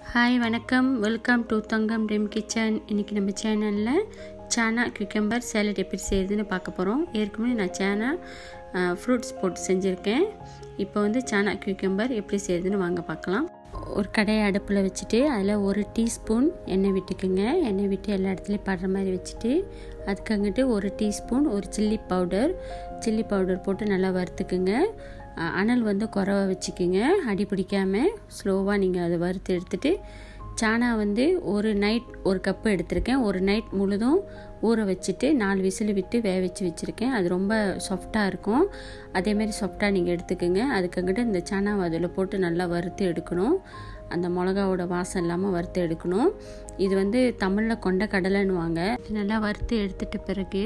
hi வணக்கம் welcome to Thangam dream kitchen இன்றைக்கி நம்ம சேனலில் சானா குக்கம்பர் சேலட் எப்படி செய்யுதுன்னு பார்க்க போகிறோம் ஏற்கனவே நான் சானா ஃப்ரூட்ஸ் போட்டு செஞ்சுருக்கேன் இப்போ வந்து சானா குக்கம்பர் எப்படி செய்யுதுன்னு வாங்க பார்க்கலாம் ஒரு கடையை அடுப்பில் வச்சுட்டு அதில் ஒரு டீஸ்பூன் எண்ணெய் விட்டுக்குங்க எண்ணெய் விட்டு எல்லா இடத்துலையும் படுற மாதிரி வச்சுட்டு அதுக்கு அங்கிட்டு ஒரு டீஸ்பூன் ஒரு சில்லி பவுடர் சில்லி பவுடர் போட்டு நல்லா வறுத்துக்குங்க அனல் வந்து குறவா வச்சுக்கோங்க அடி பிடிக்காமல் ஸ்லோவாக நீங்கள் அதை வறுத்து எடுத்துகிட்டு சானா வந்து ஒரு நைட் ஒரு கப்பு எடுத்திருக்கேன் ஒரு நைட் முழுதும் ஊற வச்சுட்டு நாலு விசில் விட்டு வேக வச்சு வச்சுருக்கேன் அது ரொம்ப சாஃப்டாக இருக்கும் அதேமாரி சாஃப்டாக நீங்கள் எடுத்துக்கோங்க அதுக்கங்கிட்ட இந்த சானாவை அதில் போட்டு நல்லா வறுத்து எடுக்கணும் அந்த மிளகாவோட வாசம் இல்லாமல் வறுத்து எடுக்கணும் இது வந்து தமிழில் கொண்ட கடலைன்னுவாங்க நல்லா வறுத்து எடுத்துட்ட பிறகு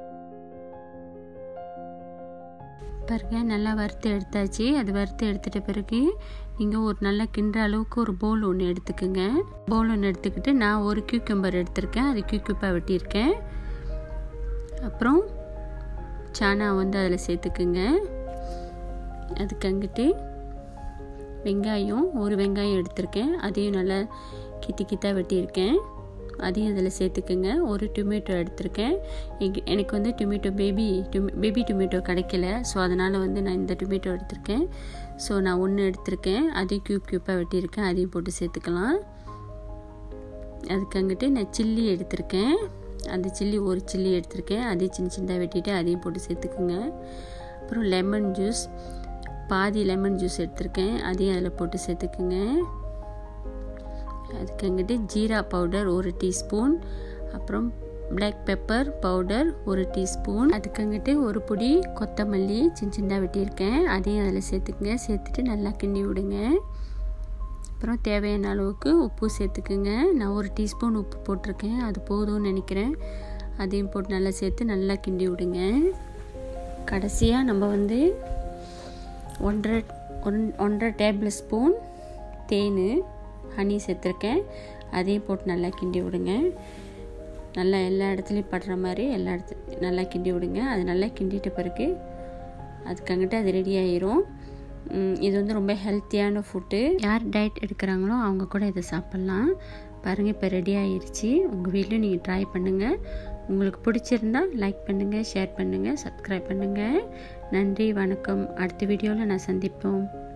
பாருங்க நல்லா வறுத்து எடுத்தாச்சு அது வறுத்து எடுத்துட்ட பிறகு நீங்கள் ஒரு நல்லா கிண்டுற அளவுக்கு ஒரு பவுல் ஒன்று எடுத்துக்கோங்க பவுல் ஒன்று எடுத்துக்கிட்டு நான் ஒரு கியூக்கம்பர் எடுத்திருக்கேன் அது கியூக்யூப்பாக வெட்டியிருக்கேன் அப்புறம் சானா வந்து அதில் சேர்த்துக்குங்க அதுக்கு அங்கிட்டு வெங்காயம் ஒரு வெங்காயம் எடுத்திருக்கேன் அதையும் நல்லா கித்தி கித்தாக வெட்டியிருக்கேன் அதையும் அதில் சேர்த்துக்குங்க ஒரு டொமேட்டோ எடுத்திருக்கேன் எனக்கு வந்து tomato baby tomato baby tomato கிடைக்கல ஸோ அதனால் வந்து நான் இந்த டொமேட்டோ எடுத்திருக்கேன் ஸோ நான் ஒன்று எடுத்திருக்கேன் அதையும் க்யூப் க்யூப்பாக வெட்டியிருக்கேன் அதையும் போட்டு சேர்த்துக்கலாம் அதுக்கு அங்கிட்டு நான் சில்லி எடுத்திருக்கேன் அந்த சில்லி ஒரு சில்லி எடுத்திருக்கேன் அதையும் சின்ன சின்னதாக வெட்டிட்டு அதையும் போட்டு சேர்த்துக்குங்க அப்புறம் லெமன் ஜூஸ் பாதி லெமன் ஜூஸ் எடுத்திருக்கேன் அதையும் அதில் போட்டு சேர்த்துக்குங்க அதுக்கு அங்கிட்டு ஜீரா பவுடர் ஒரு டீஸ்பூன் அப்புறம் பிளாக் பெப்பர் பவுடர் ஒரு டீஸ்பூன் அதுக்கு அங்கிட்டு ஒரு பொடி கொத்தமல்லி சின்ன சின்னதாக வெட்டியிருக்கேன் அதையும் அதில் சேர்த்துக்குங்க சேர்த்துட்டு நல்லா கிண்டி விடுங்க அப்புறம் தேவையான அளவுக்கு உப்பு சேர்த்துக்குங்க நான் ஒரு டீஸ்பூன் உப்பு போட்டிருக்கேன் அது போதும்னு நினைக்கிறேன் அதையும் போட்டு நல்லா சேர்த்து நல்லா கிண்டி விடுங்க கடைசியாக நம்ம வந்து ஒன்றரை ஒன் ஒன்றரை டேபிள் ஸ்பூன் தேன் ஹனி சேர்த்துருக்கேன் அதையும் போட்டு நல்லா கிண்டி விடுங்க நல்லா எல்லா இடத்துலையும் படுற மாதிரி எல்லா இடத்து நல்லா கிண்டி விடுங்க அது நல்லா கிண்டிட்ட பிறகு அதுக்கங்கிட்ட அது ரெடி ஆயிரும் இது வந்து ரொம்ப ஹெல்த்தியான ஃபுட்டு யார் டயட் எடுக்கிறாங்களோ அவங்க கூட இதை சாப்பிட்லாம் பாருங்கள் இப்போ ரெடி ஆயிடுச்சு உங்கள் வீட்டில் நீங்கள் ட்ரை பண்ணுங்கள் உங்களுக்கு பிடிச்சிருந்தா லைக் பண்ணுங்கள் ஷேர் பண்ணுங்கள் சப்ஸ்கிரைப் பண்ணுங்கள் நன்றி வணக்கம் அடுத்த வீடியோவில் நான் சந்திப்போம்